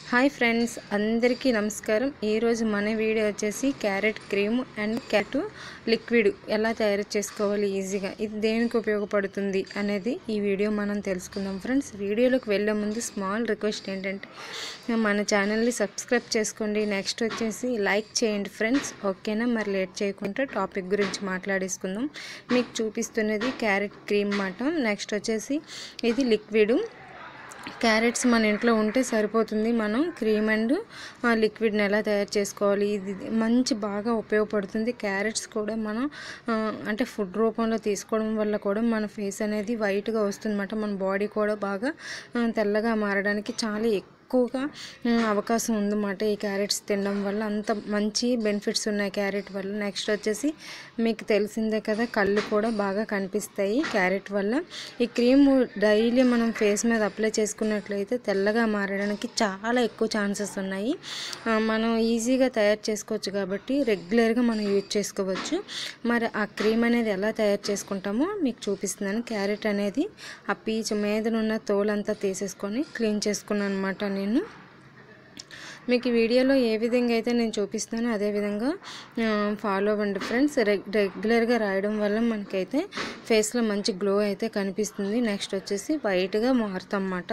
hi friends అందరికీ నమస్కారం ఈరోజు మన వీడియో వచ్చేసి carrot cream and carrot liquid ఎలా తయారు చేసుకోవాలి ఈజీగా ఇది దేనికి ఉపయోగపడుతుంది అనేది ఈ వీడియో మనం తెలుసుకుందాం ఫ్రెండ్స్ వీడియోలోకి వెళ్ళే ముందు స్మాల్ రిక్వెస్ట్ ఏంటంటే మన ఛానల్ని సబ్స్క్రైబ్ చేసుకోండి నెక్స్ట్ వచ్చేసి లైక్ చేయండి ఫ్రెండ్స్ ఓకేనా మరి లేట్ చేయకుండా టాపిక్ గురించి మాట్లాడేసుకుందాం మీకు చూపిస్తున్నది క్యారెట్ క్రీమ్ మాట నెక్స్ట్ వచ్చేసి ఇది లిక్విడ్ క్యారెట్స్ మన ఇంట్లో ఉంటే సరిపోతుంది మనం క్రీమ్ అండ్ లిక్విడ్ని ఎలా తయారు చేసుకోవాలి ఇది మంచి బాగా ఉపయోగపడుతుంది క్యారెట్స్ కూడా మనం ఆ, అంటే ఫుడ్ రూపంలో తీసుకోవడం వల్ల కూడా మన ఫేస్ అనేది వైట్గా వస్తుందన్నమాట మన బాడీ కూడా బాగా ఆ, తెల్లగా మారడానికి చాలా ఎక్కువగా ఉమ్, అవకాశం ఉందన్నమాట ఈ క్యారెట్స్ తినడం వల్ల అంత మంచి బెనిఫిట్స్ ఉన్నాయి క్యారెట్ వల్ల నెక్స్ట్ వచ్చేసి మీకు తెలిసిందే కదా కళ్ళు కూడా బాగా కనిపిస్తాయి క్యారెట్ వల్ల ఈ క్రీమ్ డైలీ మనం ఫేస్ మీద అప్లై చేసుకున్నట్లయితే తెల్లగా మారడానికి చాలా ఎక్కువ ఛాన్సెస్ ఉన్నాయి ఆ, మనం ఈజీగా తయారు చేసుకోవచ్చు కాబట్టి రెగ్యులర్గా మనం యూజ్ చేసుకోవచ్చు మరి ఆ క్రీమ్ అనేది ఎలా తయారు చేసుకుంటామో మీకు చూపిస్తున్నాను క్యారెట్ అనేది ఆ పీచ్ మీదనున్న తోలంతా తీసేసుకొని క్లీన్ చేసుకున్నాను అనమాట నేను మీకు ఈ వీడియోలో ఏ విధంగా అయితే నేను చూపిస్తానో అదే విధంగా ఫాలో అవ్వండి ఫ్రెండ్స్ రెగ్ రెగ్యులర్గా రాయడం వల్ల మనకైతే ఫేస్లో మంచి గ్లో అయితే కనిపిస్తుంది నెక్స్ట్ వచ్చేసి వైట్గా మారుతాం అన్నమాట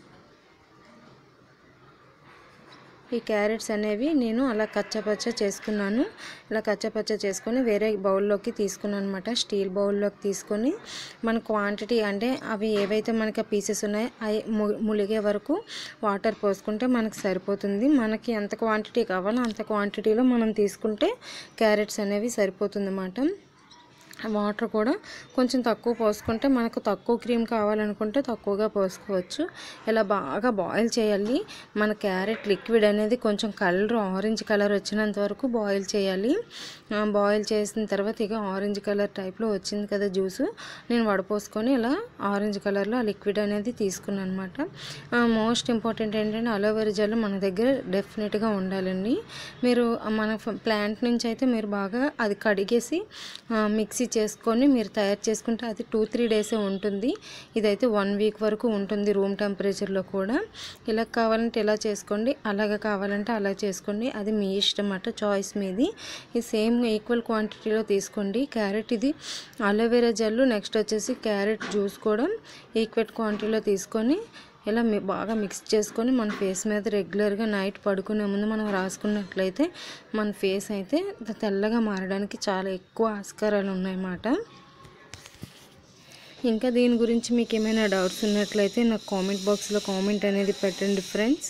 ఈ క్యారెట్స్ అనేవి నేను అలా కచ్చపచ్చ చేసుకున్నాను ఇలా కచ్చపచ్చ చేసుకొని వేరే బౌల్లోకి తీసుకున్నాను అనమాట స్టీల్ బౌల్లోకి తీసుకొని మన క్వాంటిటీ అంటే అవి ఏవైతే మనకి పీసెస్ ఉన్నాయో అవి ము- ములిగే వరకు వాటర్ పోసుకుంటే మనకు సరిపోతుంది మనకి ఎంత క్వాంటిటీ కావాలో అంత క్వాంటిటీలో మనం తీసుకుంటే క్యారెట్స్ అనేవి సరిపోతుంది అన్నమాట వాటర్ కూడా కొంచెం తక్కువ పోసుకుంటే మనకు తక్కువ క్రీమ్ కావాలనుకుంటే తక్కువగా పోసుకోవచ్చు ఇలా బాగా బాయిల్ చేయాలి మన క్యారెట్ లిక్విడ్ అనేది కొంచెం కలర్ ఆరెంజ్ కలర్ వచ్చినంత వరకు బాయిల్ చేయాలి ఆ, బాయిల్ చేసిన తర్వాత ఇక ఆరెంజ్ కలర్ టైప్లో వచ్చింది కదా జ్యూస్ నేను వడపోసుకొని ఇలా ఆరెంజ్ కలర్లో ఆ లిక్విడ్ అనేది తీసుకున్నాను అనమాట మోస్ట్ ఇంపార్టెంట్ ఏంటంటే అలోవెరా జెల్ మన దగ్గర డెఫినెట్గా ఉండాలండి మీరు మన ప్లాంట్ నుంచి అయితే మీరు బాగా అది కడిగేసి ఆ, మిక్సీ చేసుకొని మీరు తయారు చేసుకుంటే అది టూ త్రీ డేసే ఉంటుంది ఇదైతే వన్ వీక్ వరకు ఉంటుంది రూమ్ టెంపరేచర్లో కూడా ఇలా కావాలంటే ఇలా చేసుకోండి అలాగ కావాలంటే అలా చేసుకోండి అది మీ ఇష్టం అన్నమాట చాయిస్ మీది ఇది సేమ్ ఈక్వల్ క్వాంటిటీలో తీసుకోండి క్యారెట్ ఇది అలోవెరా జెల్ నెక్స్ట్ వచ్చేసి క్యారెట్ జ్యూస్ కూడా ఈక్వల్ క్వాంటిటీలో తీసుకొని ఇలా మీ బాగా మిక్స్ చేసుకొని మన ఫేస్ మీద రెగ్యులర్గా నైట్ పడుకునే ముందు మనం రాసుకున్నట్లయితే మన ఫేస్ అయితే తెల్లగా మారడానికి చాలా ఎక్కువ ఆస్కారాలు ఉన్నాయన్నమాట ఇంకా దీని గురించి మీకు ఏమైనా డౌట్స్ ఉన్నట్లయితే నాకు కామెంట్ బాక్స్లో కామెంట్ అనేది పెట్టండి ఫ్రెండ్స్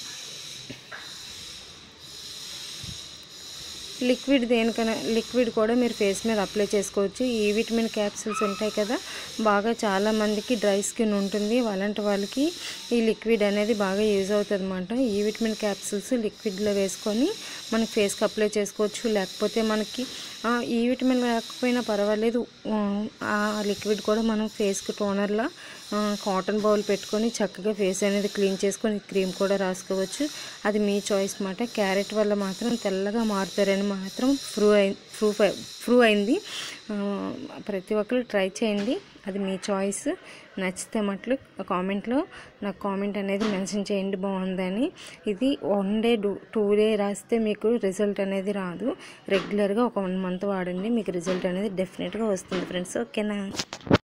లిక్విడ్ దేనికైనా లిక్విడ్ కూడా మీరు ఫేస్ మీద అప్లై చేసుకోవచ్చు ఈ విటమిన్ క్యాప్సూల్స్ ఉంటాయి కదా బాగా చాలా మందికి డ్రై స్కిన్ ఉంటుంది అలాంటి వాళ్ళకి ఈ లిక్విడ్ అనేది బాగా యూజ్ అవుతుంది అనమాట ఈ విటమిన్ క్యాప్సూల్స్ లిక్విడ్లో వేసుకొని మన ఫేస్కి అప్లై చేసుకోవచ్చు లేకపోతే మనకి ఆ, ఈ విటమిన్ లేకపోయినా పర్వాలేదు ఆ, ఆ లిక్విడ్ కూడా మనం ఫేస్కి టోనర్లా కాటన్ బౌల్ పెట్టుకొని చక్కగా ఫేస్ అనేది క్లీన్ చేసుకొని క్రీమ్ కూడా రాసుకోవచ్చు అది మీ చాయిస్ మాట క్యారెట్ వల్ల మాత్రం తెల్లగా మారుతారని మాత్రం ప్రూవ్ అయి ప్రూఫ్ ప్రూవ్ అయింది ఆ, ప్రతి ఒక్కరు ట్రై చేయండి అది మీ చాయిస్ నచ్చితే మట్లు కామెంట్లో నాకు కామెంట్ అనేది మెన్షన్ చేయండి బాగుందని ఇది one day two two day రాస్తే మీకు రిజల్ట్ అనేది రాదు రెగ్యులర్గా ఒక వన్ మంత్ వాడండి మీకు రిజల్ట్ అనేది డెఫినెట్గా వస్తుంది ఫ్రెండ్స్ ఓకేనా